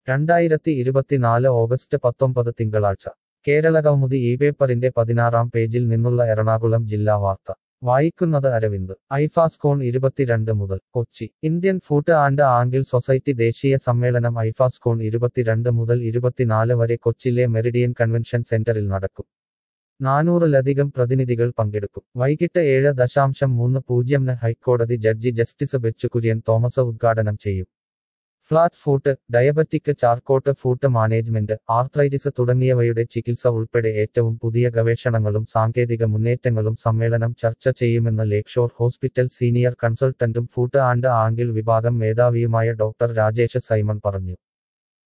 രണ്ടായിരത്തി ഇരുപത്തിനാല് ഓഗസ്റ്റ് പത്തൊമ്പത് തിങ്കളാഴ്ച കേരളകൗമുദി ഈ പേപ്പറിന്റെ പതിനാറാം പേജിൽ നിന്നുള്ള എറണാകുളം ജില്ലാ വാർത്ത വായിക്കുന്നത് അരവിന്ദ് ഐഫാസ്കോൺ ഇരുപത്തിരണ്ട് മുതൽ Kochi Indian foot and ankle society ദേശീയ സമ്മേളനം ഐഫാസ്കോൺ ഇരുപത്തിരണ്ട് മുതൽ ഇരുപത്തിനാല് വരെ കൊച്ചിയിലെ മെറിഡിയൻ കൺവെൻഷൻ സെന്ററിൽ നടക്കും നാനൂറിലധികം പ്രതിനിധികൾ പങ്കെടുക്കും വൈകിട്ട് ഏഴ് ദശാംശം മൂന്ന് പൂജ്യംന് ഹൈക്കോടതി ജഡ്ജി ജസ്റ്റിസ് ബെച്ചു കുര്യൻ തോമസ് ഉദ്ഘാടനം ചെയ്യും flat foot diabetic Charcot foot management arthritis തുടങ്ങിയവയുടെ ചികിത്സ ഉൾപ്പെടെ ഏറ്റവും പുതിയ ഗവേഷണങ്ങളും സാങ്കേതിക മുന്നേറ്റങ്ങളും സമ്മേളനം ചർച്ച ചെയ്യുമെന്ന് ലേക്ഷോർ ഹോസ്പിറ്റൽ സീനിയർ കൺസൾട്ടന്റും ഫൂട്ട് ആൻഡ് ആംഗിൾ വിഭാഗം മേധാവിയുമായ ഡോക്ടർ രാജേഷ് സൈമൺ പറഞ്ഞു